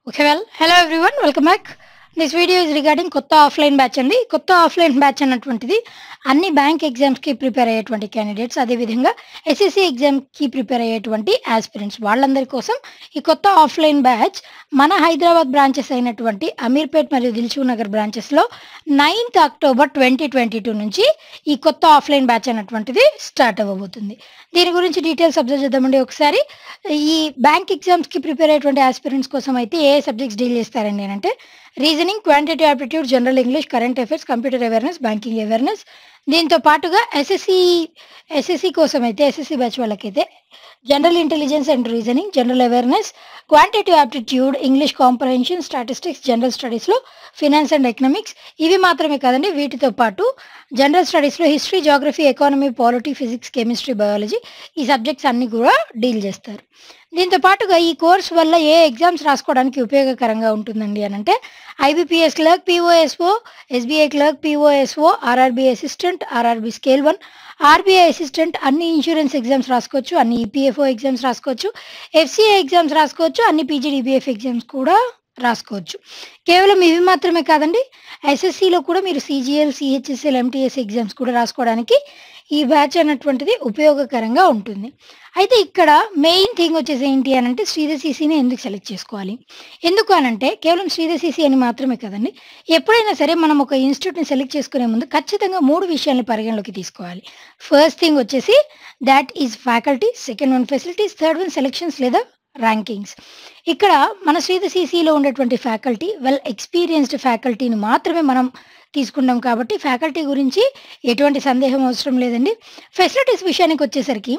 okay well hello everyone welcome back this video is regarding కొత్త offline batch అండి కొత్త offline batch అన్నటువంటిది అన్ని బ్యాంక్ ఎగ్జామ్స్కి ప్రిపేర్ అయ్యేటువంటి క్యాండిడేట్స్ అదేవిధంగా ఎస్ఎస్సి ఎగ్జామ్కి ప్రిపేర్ అయ్యేటువంటి ఆస్పిరెంట్స్ వాళ్ళందరి కోసం ఈ కొత్త ఆఫ్లైన్ బ్యాచ్ మన హైదరాబాద్ బ్రాంచెస్ అయినటువంటి అమీర్పేట్ మరియు దిల్చూ నగర్ బ్రాంచెస్లో ninth October twenty twenty two నుంచి ఈ కొత్త ఆఫ్లైన్ బ్యాచ్ అన్నటువంటిది స్టార్ట్ అవ్వబోతుంది దీని గురించి డీటెయిల్స్ అబ్జర్వ్ చేద్దామండి ఒకసారి ఈ బ్యాంక్ ఎగ్జామ్స్కి ప్రిపేర్ అయ్యేటువంటి ఆస్పిరెంట్స్ కోసం అయితే ఏ సబ్జెక్ట్స్ డీల్ చేస్తారండి అని అంటే reasoning quantity aptitude general English current affairs computer awareness banking awareness దీంతో పాటుగా ఎస్ఎస్సి ఎస్ఎస్సి కోసం అయితే ఎస్ఎస్సి బ్యాచ్ వాళ్ళకైతే general intelligence and reasoning general awareness quantity aptitude English comprehension statistics general స్టడీస్లో ఫినాన్స్ అండ్ ఎకనామిక్స్ ఇవి మాత్రమే కాదండి వీటితో పాటు జనరల్ స్టడీస్లో history geography economy polity physics chemistry biology ఈ సబ్జెక్ట్స్ అన్ని కూడా డీల్ చేస్తారు దీంతో పాటుగా ఈ కోర్స్ వల్ల ఏ ఎగ్జామ్స్ రాసుకోవడానికి ఉపయోగకరంగా ఉంటుందండి అని అంటే IBPS clerk PO SO SBI clerk PO SO RRB assistant RRB scale one RBI assistant అన్ని ఇన్సూరెన్స్ ఎగ్జామ్స్ రాసుకోవచ్చు అన్ని ఈపీఎఫ్ఓ ఎగ్జామ్స్ రాసుకోవచ్చు ఎఫ్సిఐ ఎగ్జామ్స్ రాసుకోవచ్చు అన్ని పీజీడీబీఎఫ్ ఎగ్జామ్స్ కూడా రాసుకోవచ్చు కేవలం ఇవి మాత్రమే కాదండి ఎస్ఎస్సిలో కూడా మీరు సిజిఎల్ సిహెచ్ఎస్ఎల్ ఎంటీఎస్ ఎగ్జామ్స్ కూడా రాసుకోవడానికి ఈ బ్యాచ్ అన్నటువంటిది ఉపయోగకరంగా ఉంటుంది అయితే ఇక్కడ మెయిన్ థింగ్ వచ్చేసి ఏంటి అని అంటే శ్రీధర్ సీసీని ఎందుకు సెలెక్ట్ చేసుకోవాలి ఎందుకు అనంటే కేవలం శ్రీధర్ సీసీ అని మాత్రమే కదండి ఎప్పుడైనా సరే మనం ఒక ఇన్స్టిట్యూట్ని సెలెక్ట్ చేసుకునే ముందు ఖచ్చితంగా మూడు విషయాల్ని పరిగణలోకి తీసుకోవాలి ఫస్ట్ థింగ్ వచ్చేసి that is faculty second one facilities third one selections లేదా ర్యాంకింగ్స్ ఇక్కడ మన శ్రీధర్ సీసీలో ఉండేటువంటి ఫ్యాకల్టీ వెల్ ఎక్స్పీరియన్స్డ్ ఫ్యాకల్టీని మాత్రమే మనం తీసుకున్నాం కాబట్టి ఫ్యాకల్టీ గురించి ఎటువంటి సందేహం అవసరం లేదండి ఫెసిలిటీస్ విషయానికి వచ్చేసరికి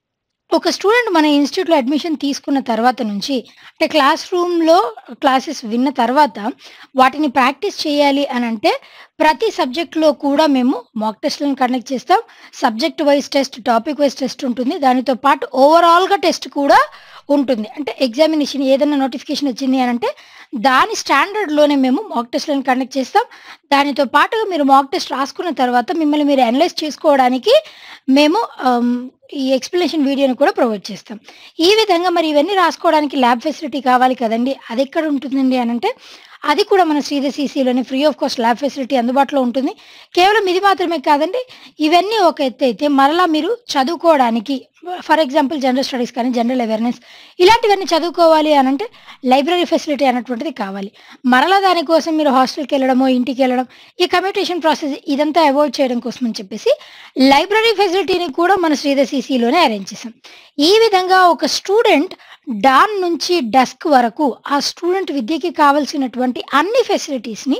ఒక స్టూడెంట్ మన ఇన్స్టిట్యూట్లో అడ్మిషన్ తీసుకున్న తర్వాత నుంచి అంటే క్లాస్ రూమ్లో క్లాసెస్ విన్న తర్వాత వాటిని ప్రాక్టీస్ చేయాలి అని అంటే ప్రతి సబ్జెక్ట్లో కూడా మేము మాక్ టెస్ట్లను కండక్ట్ చేస్తాం subject wise test topic wise test ఉంటుంది దానితో పాటు ఓవరాల్గా టెస్ట్ కూడా ఉంటుంది అంటే ఎగ్జామినేషన్ ఏదైనా నోటిఫికేషన్ వచ్చింది అని అంటే దాని స్టాండర్డ్లోనే మేము మాక్ టెస్ట్లను కండక్ట్ చేస్తాం దానితో పాటుగా మీరు మాక్ టెస్ట్ రాసుకున్న తర్వాత మిమ్మల్ని మీరు అనలైజ్ చేసుకోవడానికి మేము ఆమ్, ఈ ఎక్స్ప్లెనేషన్ వీడియోని కూడా ప్రొవైడ్ చేస్తాం ఈ విధంగా మరి ఇవన్నీ రాసుకోవడానికి ల్యాబ్ ఫెసిలిటీ కావాలి కదండి అది ఎక్కడ ఉంటుందండి అని అంటే అది కూడా మన శ్రీధర్ సీసీలోనే free of cost lab facility అందుబాటులో ఉంటుంది కేవలం ఇది మాత్రమే కాదండి ఇవన్నీ ఒక ఎత్తు అయితే మరలా మీరు చదువుకోవడానికి ఫర్ ఎగ్జాంపుల్ జనరల్ స్టడీస్ కానీ జనరల్ అవేర్నెస్ ఇలాంటివన్నీ చదువుకోవాలి అని అంటే లైబ్రరీ ఫెసిలిటీ అన్నటువంటిది కావాలి మరలా దానికోసం మీరు హాస్టల్కి వెళ్ళడమో ఇంటికి వెళ్ళడం ఈ కమ్యూనికేషన్ ప్రాసెస్ ఇదంతా అవాయిడ్ చేయడం కోసం అని చెప్పేసి లైబ్రరీ ఫెసిలిటీని కూడా మన శ్రీధర్ సీసీలోనే అరేంజ్ చేసాం ఈ విధంగా ఒక స్టూడెంట్ డాన్ నుంచి డస్క్ వరకు ఆ స్టూడెంట్ విద్యకి కావాల్సినటువంటి అన్ని ఫెసిలిటీస్ని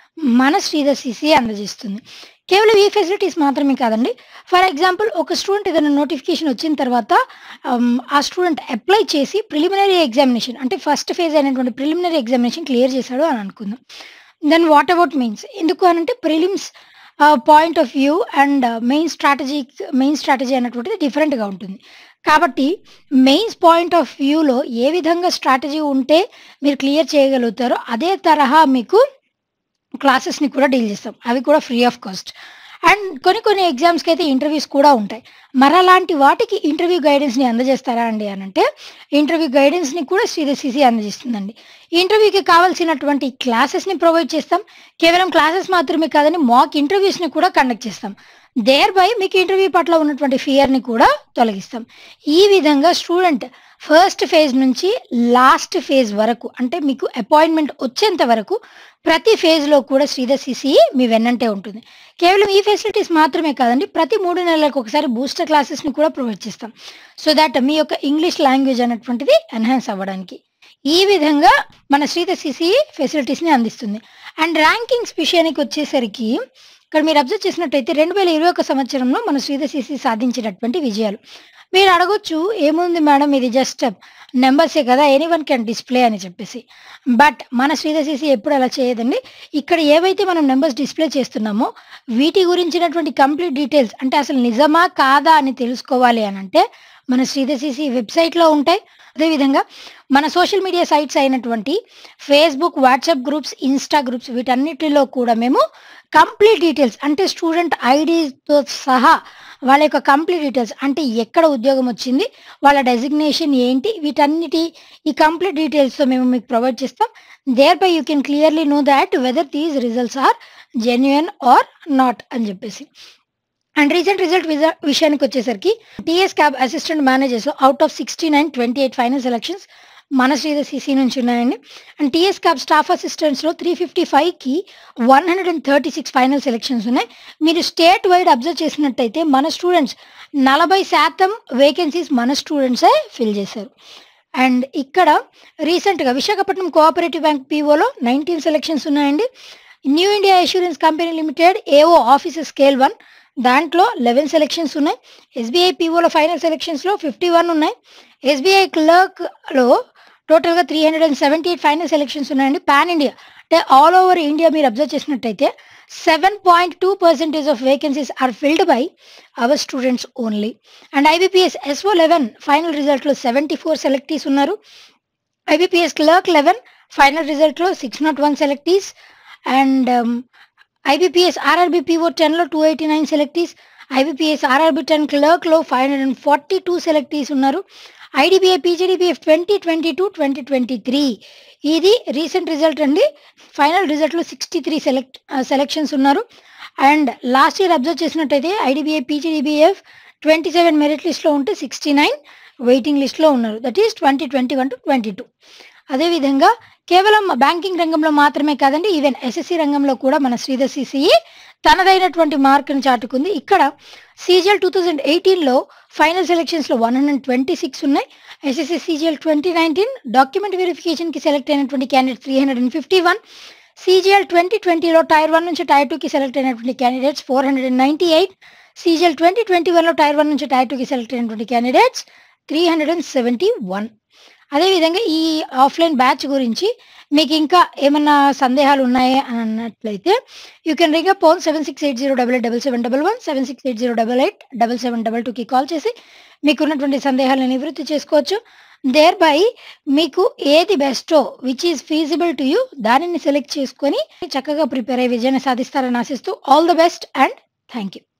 మన శ్రీధర్ సీసీ అందజేస్తుంది కేవలం ఈ ఫెసిలిటీస్ మాత్రమే కాదండి ఫర్ ఎగ్జాంపుల్ ఒక స్టూడెంట్ ఏదైనా నోటిఫికేషన్ వచ్చిన తర్వాత um, ఆ స్టూడెంట్ అప్లై చేసి ప్రిలిమినరీ ఎగ్జామినేషన్ అంటే ఫస్ట్ ఫేజ్ అయినటువంటి ప్రిలిమినరీ ఎగ్జామినేషన్ క్లియర్ చేశాడు అని అనుకుందాం దెన్ వాట్ అబౌట్ మీన్స్ ఎందుకు అనంటే prelims point of view and main strategy main strategy అన్నటువంటిది డిఫరెంట్గా ఉంటుంది కాబట్టి మెయిన్స్ పాయింట్ ఆఫ్ వ్యూలో ఏ విధంగా స్ట్రాటజీ ఉంటే మీరు క్లియర్ చేయగలుగుతారో అదే తరహా మీకు క్లాసెస్ని కూడా డీల్ చేస్తాం అవి కూడా ఫ్రీ ఆఫ్ కాస్ట్ అండ్ కొన్ని కొన్ని ఎగ్జామ్స్కి అయితే ఇంటర్వ్యూస్ కూడా ఉంటాయి మరి అలాంటి వాటికి ఇంటర్వ్యూ గైడెన్స్ని అందజేస్తారా అండి అని అంటే ఇంటర్వ్యూ గైడెన్స్ని కూడా శ్రీధర్ అందజేస్తుందండి ఇంటర్వ్యూకి కావాల్సినటువంటి క్లాసెస్ని ప్రొవైడ్ చేస్తాం కేవలం క్లాసెస్ మాత్రమే కాదని మాక్ ఇంటర్వ్యూస్ని కూడా కండక్ట్ చేస్తాం దేర్ బై మీకు ఇంటర్వ్యూ పట్ల ఉన్నటువంటి ఫియర్ని కూడా తొలగిస్తాం ఈ విధంగా స్టూడెంట్ ఫస్ట్ ఫేజ్ నుంచి లాస్ట్ ఫేజ్ వరకు అంటే మీకు అపాయింట్మెంట్ వచ్చేంత వరకు ప్రతి ఫేజ్లో కూడా శ్రీధర్ సిసి మీ వెన్నంటే ఉంటుంది కేవలం ఈ ఫెసిలిటీస్ మాత్రమే కాదండి ప్రతి మూడు నెలలకు ఒకసారి బూస్టర్ క్లాసెస్ని కూడా ప్రొవైడ్ చేస్తాం సో దట్ మీ యొక్క ఇంగ్లీష్ లాంగ్వేజ్ అన్నటువంటిది ఎన్హాన్స్ అవ్వడానికి ఈ విధంగా మన శ్రీధర్ సిసి ఫెసిలిటీస్ని అందిస్తుంది అండ్ ర్యాంకింగ్స్ విషయానికి వచ్చేసరికి ఇక్కడ మీరు అబ్జర్వ్ చేసినట్టయితే రెండు వేల ఇరవై ఒక సంవత్సరంలో మన శ్రీధర్ సిసి సాధించినటువంటి విజయాలు మీరు అడగొచ్చు ఏముంది మేడం ఇది జస్ట్ నెంబర్సే కదా ఎనీ వన్ కెన్ డిస్ప్లే అని చెప్పేసి బట్ మన శ్రీధర్ సిసి ఎప్పుడు అలా చేయదండి ఇక్కడ ఏవైతే మనం నెంబర్స్ డిస్ప్లే చేస్తున్నామో వీటి గురించినటువంటి కంప్లీట్ డీటెయిల్స్ అంటే అసలు నిజమా కాదా అని తెలుసుకోవాలి అని అంటే మన శ్రీధర్ సిసి వెబ్సైట్లో ఉంటాయి అదేవిధంగా మన సోషల్ మీడియా సైట్స్ అయినటువంటి Facebook WhatsApp groups Insta groups వీటన్నిటిలో కూడా మేము కంప్లీట్ డీటెయిల్స్ అంటే స్టూడెంట్ ఐడితో సహా వాళ్ళ యొక్క కంప్లీట్ డీటెయిల్స్ అంటే ఎక్కడ ఉద్యోగం వచ్చింది వాళ్ళ డెసిగ్నేషన్ ఏంటి వీటన్నిటి ఈ కంప్లీట్ డీటెయిల్స్తో మేము మీకు ప్రొవైడ్ చేస్తాం thereby you can clearly know that whether these results are genuine or not అని చెప్పేసి అండ్ రీసెంట్ రిజల్ట్ విషయానికి వచ్చేసరికి TS CAB assistant managers out of sixty nine twenty eight final selections మన Sridhar CC నుంచి ఉన్నాయండి and TS CAB staff అసిస్టెంట్స్లో three fifty ఫైవ్కి one hundred and thirty six final selections ఉన్నాయి మీరు స్టేట్ వైడ్ అబ్జర్వ్ చేసినట్టయితే మన స్టూడెంట్స్ నలభై శాతం వేకెన్సీస్ మన స్టూడెంట్సే ఫిల్ చేశారు అండ్ ఇక్కడ రీసెంట్గా విశాఖపట్నం కోఆపరేటివ్ బ్యాంక్ పీఓలో నైన్టీన్ సెలక్షన్స్ ఉన్నాయండి New India Insurance Company Limited AO officer scale one దాంట్లో లెవెన్ సెలక్షన్స్ ఉన్నాయి ఎస్బీఐ పీఓలో ఫైనల్ సెలక్షన్స్లో ఫిఫ్టీ వన్ ఉన్నాయి ఎస్బీఐ క్లర్క్లో టోటల్గా three hundred and seventy eight final selections ఉన్నాయండి పాన్ ఇండియా అంటే ఆల్ ఓవర్ ఇండియా మీరు అబ్జర్వ్ చేసినట్టయితే seven point two percentage of vacancies are filled by our students only and IBPS SO eleven final రిజల్ట్లో seventy four selectees ఉన్నారు IBPS clerk eleven final రిజల్ట్లో six nought one selectees and IBPS RRB PO టెన్లో two eighty nine selectees IBPS RRB ten క్లర్క్లో five hundred and forty two selectees ఉన్నారు IDBI PGDBF twenty twenty two twenty twenty three ఇది recent result అండి final రిజల్ట్లో sixty three select selections ఉన్నారు and last year observe చేసినట్టయితే IDBI PGDBF twenty seven merit లిస్ట్లో ఉంటే sixty nine waiting లిస్ట్లో ఉన్నారు that is twenty twenty one to twenty two అదేవిధంగా కేవలం బ్యాంకింగ్ రంగంలో మాత్రమే కాదండి ఈవెన్ ఎస్ఎస్సి రంగంలో కూడా మన శ్రీధర్ సిసిఈ తనదైనటువంటి మార్కును చాటుకుంది ఇక్కడ సీజిఎల్ టూ థౌజండ్ ఎయిటీన్లో ఫైనల్ సెలక్షన్స్లో వన్ హండ్రెడ్ ట్వంటీ సిక్స్ ఉన్నాయి SSC CGL twenty nineteen document వెరిఫికేషన్కి సెలెక్ట్ అయినటువంటి candidate three hundred and fifty one CGL twenty ట్వంటీలో టైర్ వన్ నుంచి టైర్ టూకి సెలెక్ట్ అయినటువంటి candidates four hundred and ninety eight CGL twenty twenty వన్లో tier one నుంచి tier టూకి సెలెక్ట్ అయినటువంటి candidates three hundred and seventy one అదేవిధంగా ఈ ఆఫ్లైన్ బ్యాచ్ గురించి మీకు ఇంకా ఏమన్నా సందేహాలు ఉన్నాయా అని అన్నట్లయితే you can ring up on seven six eight zero double eight double seven double one seven six eight zero double eight double seven double టూకి కాల్ చేసి మీకున్నటువంటి సందేహాలను నివృత్తి చేసుకోవచ్చు దేర్ బై మీకు ఏది బెస్టో which is feasible to you దానిని సెలెక్ట్ చేసుకొని చక్కగా ప్రిపేర్ అయ్యి విజయాన్ని సాధిస్తారని ఆశిస్తూ all the best and thank you